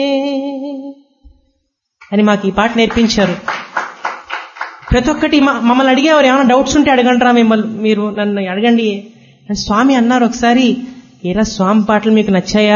అని మాకు ఈ పాట నేర్పించారు ప్రతి ఒక్కటి మ- మమ్మల్ని అడిగేవారు ఏమైనా డౌట్స్ ఉంటే అడగంటారా మిమ్మల్ని మీరు నన్ను అడగండి అని స్వామి అన్నారు ఒకసారి ఏరా స్వామి పాటలు మీకు నచ్చాయా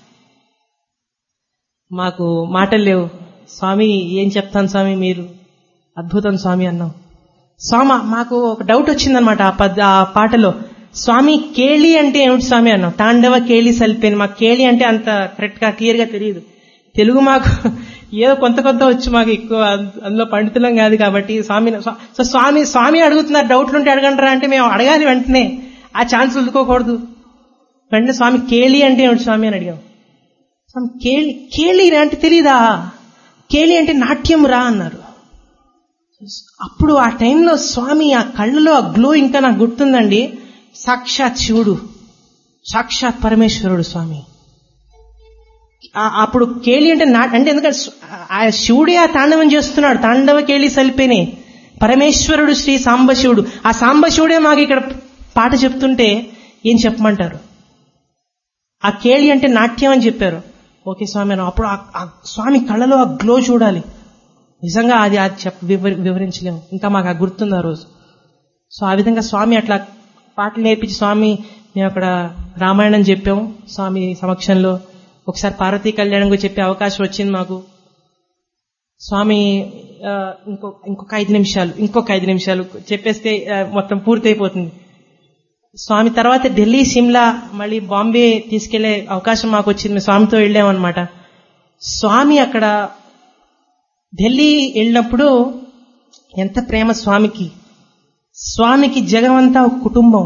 మాకు మాటలు లేవు స్వామి ఏం చెప్తాను స్వామి మీరు అద్భుతం స్వామి అన్నాం స్వామి మాకు ఒక డౌట్ వచ్చిందనమాట ఆ పద్ ఆ పాటలో స్వామి కేళి అంటే ఏమిటి స్వామి అన్నాం తాండవ కేళి సల్పేని మాకు కేళి అంటే అంత కరెక్ట్ గా క్లియర్ గా తెలియదు తెలుగు మాకు ఏదో కొంత కొంత వచ్చు మాకు ఎక్కువ అంద- అందులో పండితులం కాదు కాబట్టి స్వామి సో స్వామి స్వామి అడుగుతున్నారు డౌట్లు ఉంటే అడగంటారా అంటే మేము అడగాలి వెంటనే ఆ ఛాన్స్ వదులుకోకూడదు వెంటనే స్వామి కేళి అంటే ఏమిటి స్వామి అని అడిగాం స్వామి కేళి కేళి అంటే తెలీదా కేళి అంటే నాట్యం రా అన్నారు అప్పుడు ఆ టైంలో స్వామి ఆ కళ్ళలో ఆ గ్లో ఇంకా నాకు గుర్తుందండి సాక్షాత్ శివుడు సాక్షాత్ పరమేశ్వరుడు స్వామి ఆ- అప్పుడు కేళి అంటే నా అంటే ఎందుకంటే స్వ- ఆ శివుడే ఆ తాండవం చేస్తున్నాడు తాండవ కేళి సలిపేనే పరమేశ్వరుడు శ్రీ సాంబశివుడు ఆ సాంబశివుడే మాకు ఇక్కడ పాట చెప్తుంటే ఏం చెప్పమంటారు ఆ కేళి అంటే నాట్యం అని చెప్పారు ఓకే స్వామి అన్నాం. అప్పుడు ఆ- ఆ స్వామి కళ్ళలో ఆ గ్లో చూడాలి నిజంగా అది అది చెప్ప వివరి- వివరించలేము ఇంకా మాకు ఆ గుర్తుంది ఆ రోజు సో ఆ విధంగా స్వామి అట్లా పాటలు నేర్పించి స్వామి మేము అక్కడ రామాయణం చెప్పాము స్వామి సమక్షంలో ఒకసారి పార్వతీ కళ్యాణం కూడా చెప్పే అవకాశం వచ్చింది మాకు స్వామి ఆ, ఇంకో ఇంకొక ఐదు నిమిషాలు ఇంకొక ఐదు నిమిషాలు చెప్పేస్తే ఆ, మొత్తం పూర్తయిపోతుంది స్వామి తర్వాత ఢిల్లీ సిమ్లా మళ్ళీ బాంబే తీసుకెళ్లే అవకాశం మాకు వచ్చింది మేము స్వామితో వెళ్ళామన్నమాట స్వామి అక్కడ ఢిల్లీ వెళ్ళినప్పుడు ఎంత ప్రేమ స్వామికి స్వామికి జగమంతా ఒక కుటుంబం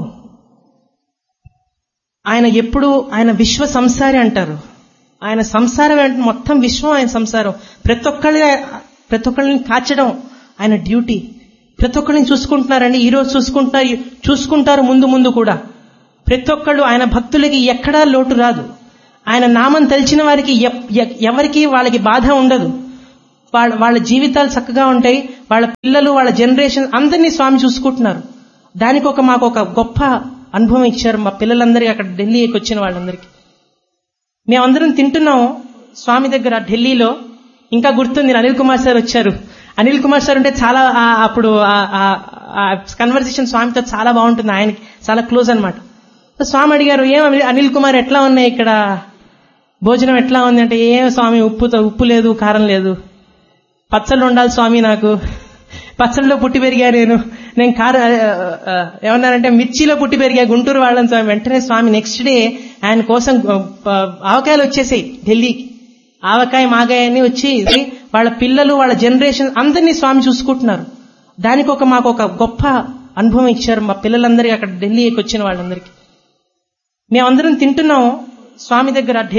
ఆయన ఎప్పుడు ఆయన విశ్వ సంసారి అంటారు ఆయన సంసారం అంటే మొత్తం విశ్వం ఆయన సంసారం ప్రతి ఒక్కళ్ళ ప్రతి ఒక్కళ్ళని కాచడం ఆయన డ్యూటీ ప్రతి ఒక్కళ్ళని చూసుకుంటున్నారండి ఈ రోజు చూసుకుంటారు చూసుకుంటారు ముందు ముందు కూడా ప్రతి ఒక్కళ్ళు ఆయన భక్తులకి ఎక్కడా లోటు రాదు ఆయన నామం తెలిసిన వారికి ఎప్- ఎ- ఎవరికి వాళ్ళకి బాధ ఉండదు వాళ్ళ వాళ్ళ జీవితాలు చక్కగా ఉంటాయి వాళ్ళ పిల్లలు వాళ్ళ జనరేషన్ అందరినీ స్వామి చూసుకుంటున్నారు దానికి ఒక మాకు ఒక గొప్ప అనుభవం ఇచ్చారు మా పిల్లలందరికీ అక్కడ ఢిల్లీకి వచ్చిన వాళ్ళందరికీ మేమందరం తింటున్నాం స్వామి దగ్గర ఢిల్లీలో ఇంకా గుర్తుంది అనిల్ కుమార్ సార్ వచ్చారు అనిల్ కుమార్ సార్ అంటే చాలా ఆ- అప్పుడు కన్వర్సేషన్ స్వామితో చాలా బాగుంటుంది ఆయనకి చాలా క్లోజ్ అన్నమాట సో స్వామి అడిగారు ఏం అనిల్- అనిల్ కుమార్ ఎట్లా ఉన్నాయి ఇక్కడ భోజనం ఎట్లా ఉంది అంటే ఏం స్వామి ఉప్పుతో ఉప్పు లేదు కారం లేదు పచ్చళ్ళు ఉండాలి స్వామి నాకు పచ్చళ్ళలో పుట్టి పెరిగా నేను నేను కారు ఆ, ఆ, ఏమన్నారంటే మిర్చిలో పుట్టి పెరిగా గుంటూరు వాళ్ళని స్వామి వెంటనే స్వామి నెక్స్ట్ డే ఆయన కోసం ఆ, ఆవకాయలు వచ్చేసాయి ఢిల్లీకి ఆవకాయ మాగాయ అన్ని వచ్చి వాళ్ళ పిల్లలు వాళ్ళ జనరేషన్ అందరినీ స్వామి చూసుకుంటున్నారు దానికి ఒక మాకు ఒక గొప్ప అనుభవం ఇచ్చారు మా పిల్లలందరికీ అక్కడ ఢిల్లీకి వచ్చిన వాళ్ళందరికీ మేమందరం తింటున్నాం స్వామి దగ్గర ఢిల్లీ